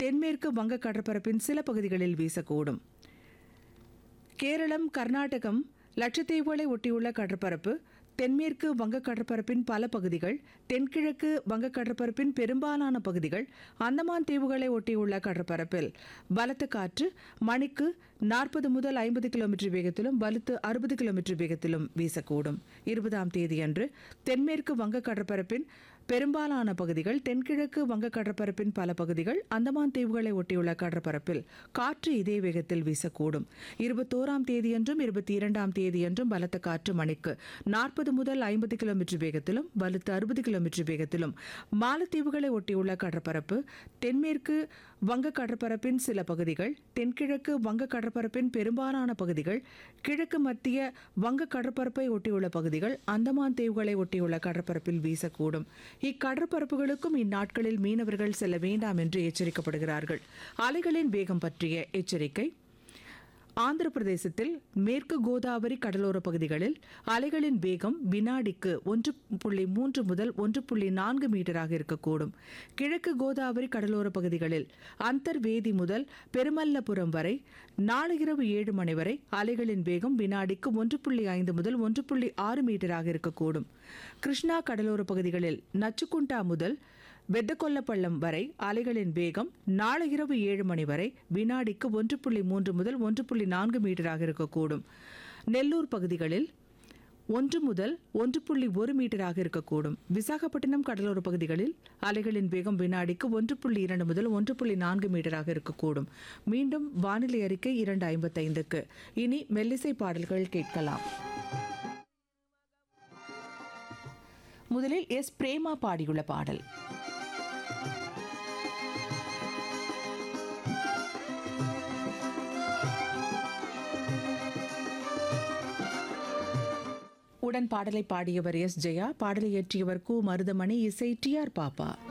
தென்மேற்கு வங்க கடற்பரப்பின் சில பகுதிகளில் வீசக்கூடும் கேரளம் கர்நாடகம் லட்சத்தீவுகளை ஒட்டியுள்ள கடற்பரப்பு தென்மேற்கு வங்க கடற்பரப்பின் பல பகுதிகள் தென்கிழக்கு வங்க கடற்பரப்பின் பெரும்பாலான பகுதிகள் அந்தமான் தீவுகளை ஒட்டியுள்ள கடற்பரப்பில் பலத்த காற்று மணிக்கு நாற்பது முதல் ஐம்பது கிலோமீட்டர் வேகத்திலும் வலுத்து அறுபது கிலோமீட்டர் வேகத்திலும் வீசக்கூடும் இருபதாம் தேதியன்று தென்மேற்கு வங்க கடற்பரப்பின் பெரும்பாலான பகுதிகள் தென்கிழக்கு வங்க கடற்பரப்பின் பல பகுதிகள் அந்தமான் தீவுகளை ஒட்டியுள்ள கடற்பரப்பில் காற்று இதே வேகத்தில் வீசக்கூடும் இருபத்தோராம் தேதியன்றும் இருபத்தி இரண்டாம் தேதியன்றும் பலத்த காற்று மணிக்கு நாற்பது முதல் ஐம்பது கிலோமீட்டர் வேகத்திலும் வலுத்து அறுபது கிலோமீட்டர் வேகத்திலும் மாலத்தீவுகளை ஒட்டியுள்ள கடற்பரப்பு தென்மேற்கு வங்க கடற்பரப்பின் சில பகுதிகள் தென்கிழக்கு வங்க கடற்பரப்பின் பெரும்பாலான பகுதிகள் கிழக்கு மத்திய வங்க கடற்பரப்பை ஒட்டியுள்ள பகுதிகள் அந்தமான் தீவுகளை ஒட்டியுள்ள கடற்பரப்பில் வீசக்கூடும் இக்கடற்பரப்புகளுக்கும் இந்நாட்களில் மீனவர்கள் செல்ல வேண்டாம் என்று எச்சரிக்கப்படுகிறார்கள் அலைகளின் வேகம் பற்றிய எச்சரிக்கை ஆந்திர பிரதேசத்தில் மேற்கு கோதாவரி கடலோர பகுதிகளில் அலைகளின் வேகம் வினாடிக்கு ஒன்று புள்ளி மூன்று முதல் ஒன்று புள்ளி நான்கு மீட்டராக இருக்கக்கூடும் கிழக்கு கோதாவரி கடலோர பகுதிகளில் அந்தர்வேதி முதல் பெருமல்லபுரம் வரை நாளை இரவு ஏழு மணி வரை அலைகளின் வேகம் வினாடிக்கு ஒன்று புள்ளி ஐந்து முதல் ஒன்று புள்ளி ஆறு மீட்டராக இருக்கக்கூடும் கிருஷ்ணா கடலோர பகுதிகளில் நச்சுக்குண்டா முதல் வெத்தகொல்லப்பள்ளம் வரை அலைகளின் வேகம் நாளை இரவு ஏழு மணி வரை வினாடிக்கு ஒன்று புள்ளி மூன்று முதல் ஒன்று புள்ளி நான்கு மீட்டராக இருக்கக்கூடும் நெல்லூர் பகுதிகளில் ஒன்று முதல் ஒன்று புள்ளி ஒரு மீட்டராக இருக்கக்கூடும் விசாகப்பட்டினம் கடலோர பகுதிகளில் அலைகளின் வேகம் வினாடிக்கு ஒன்று புள்ளி இரண்டு முதல் ஒன்று புள்ளி நான்கு மீட்டராக இருக்கக்கூடும் மீண்டும் வானிலை அறிக்கை இரண்டு ஐம்பத்தைந்துக்கு இனி மெல்லிசை பாடல்கள் கேட்கலாம் முதலில் எஸ் பிரேமா பாடியுள்ள பாடல் உடன் பாடலை பாடியவர் எஸ் ஜெயா பாடலை இயற்றியவர் கு மருதமணி இசை டி ஆர் பாப்பா